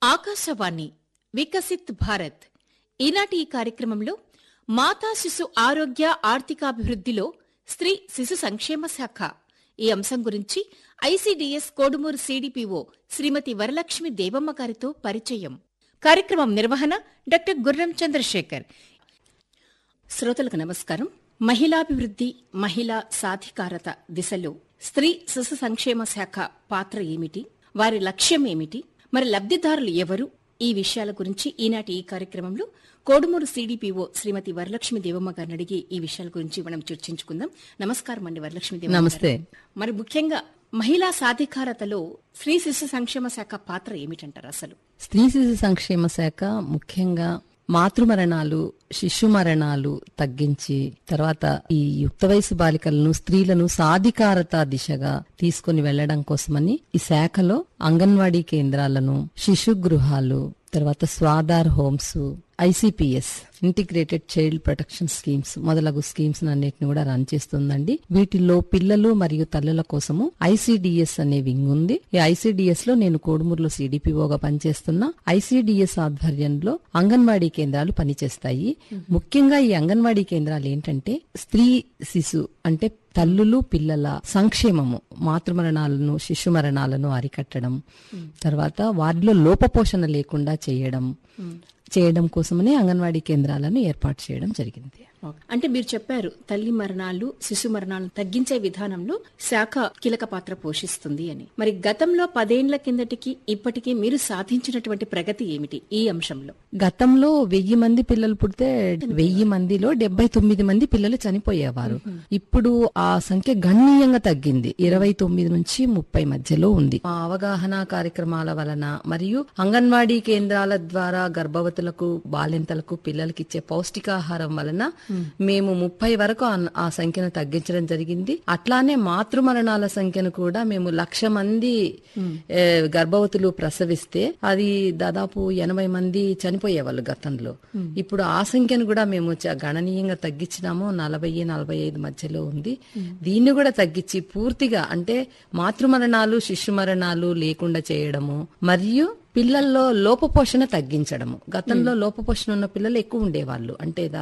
ఆకాశవాణి వికసిత్ భారత్ ఈనాటి ఈ కార్యక్రమంలో మాతా శిశు ఆరోగ్య ఆర్థికాభివృద్ధిలో స్త్రీ శిశు సంక్షేమ శాఖ ఈ అంశం గురించి ఐసీడీఎస్ కోడుమూరు సీడీపీఓ శ్రీమతి వరలక్ష్మి దేవమ్మ గారితో పరిచయం కార్యక్రమం నిర్వహణ డాక్టర్ గుర్రం చంద్రశేఖర్ శ్రోతలకు నమస్కారం మహిళాభివృద్ధి మహిళా సాధికారత దిశలో స్త్రీ శిశు సంక్షేమ శాఖ పాత్ర ఏమిటి వారి లక్ష్యం ఏమిటి మరి లబ్ధిదారులు ఎవరు ఈ విషయాల గురించి ఈనాటి ఈ కార్యక్రమంలో కోడుమూరు సీడీపీఓ శ్రీమతి వరలక్ష్మి దేవమ్మ గారిని అడిగి ఈ విషయాల గురించి మనం చర్చించుకుందాం నమస్కారం అండి వరలక్ష్మి దేవమ్మ గారు. నమస్తే. మరి ముఖ్యంగా మహిళా సాధికారతలో స్త్రీ శిశు సంక్షేమ శాఖ పాత్ర ఏమిటంటారు అసలు స్త్రీ శిశు సంక్షేమ శాఖ ముఖ్యంగా మాతృ మరణాలు శిశు మరణాలు తగ్గించి తర్వాత ఈ యుక్త వయసు బాలికలను స్త్రీలను సాధికారత దిశగా తీసుకుని వెళ్లడం కోసమని ఈ శాఖలో అంగన్వాడీ కేంద్రాలను శిశు గృహాలు తర్వాత Swadhar homes ICPS integrated child protection schemes మొదలగు స్కీమ్స్ అన్నిటిని కూడా రన్ చేస్తుందండి వీటిల్లో పిల్లలు మరియు తల్లుల కోసము ఐసిడిఎస్ అనే వింగ్ ఉంది ఈ ఐసిడిఎస్ లో నేను కోడుమూరులో సిడిపిఓగా పనిచేస్తున్నా ఐసిడిఎస్ ఆధ్వర్యంలో అంగన్వాడీ కేంద్రాలు పనిచేస్తాయి ముఖ్యంగా ఈ అంగన్వాడీ కేంద్రాలు ఏంటంటే స్త్రీ శిశు అంటే తల్లులు పిల్లల సంక్షేమము మాతృమరణాలను శిశు మరణాలను అరికట్టడం తర్వాత వారిలో లోపపోషణ లేకుండా చేయడం చేయడం కోసమనే అంగన్వాడీ కేంద్రాలను ఏర్పాటు చేయడం జరిగింది అంటే మీరు చెప్పారు తల్లి మరణాలు శిశు మరణాలను తగ్గించే విధానంలో శాఖ కీలక పాత్ర పోషిస్తుంది అని మరి గతంలో పదేండ్ల కిందటికి ఇప్పటికీ మీరు సాధించినటువంటి ప్రగతి ఏమిటి ఈ అంశంలో గతంలో వెయ్యి మంది పిల్లలు పుడితే వెయ్యి మందిలో డెబ్బై తొమ్మిది మంది పిల్లలు చనిపోయేవారు ఇప్పుడు ఆ సంఖ్య గణనీయంగా తగ్గింది ఇరవై తొమ్మిది నుంచి ముప్పై మధ్యలో ఉంది ఆ అవగాహన కార్యక్రమాల వలన మరియు అంగన్వాడీ కేంద్రాల ద్వారా గర్భవతులకు బాలింతలకు పిల్లలకి ఇచ్చే పౌష్టికాహారం వలన మేము ముప్పై వరకు ఆ- ఆ సంఖ్యను తగ్గించడం జరిగింది అట్లానే మాతృ మరణాల సంఖ్యను కూడా మేము లక్ష మంది ఏ, గర్భవతులు ప్రసవిస్తే అది దాదాపు ఎనభై మంది చనిపోయేవాళ్ళు గతంలో ఇప్పుడు ఆ సంఖ్యను కూడా మేము చ- గణనీయంగా తగ్గించినాము నలభై నలభై ఐదు మధ్యలో ఉంది దీన్ని కూడా తగ్గించి పూర్తిగా అంటే మాతృ మరణాలు శిశు మరణాలు లేకుండా చేయడము మరియు పిల్లల్లో లోపపోషణ తగ్గించడము గతంలో లోపపోషణ ఉన్న పిల్లలు ఎక్కువ ఉండేవాళ్ళు అంటే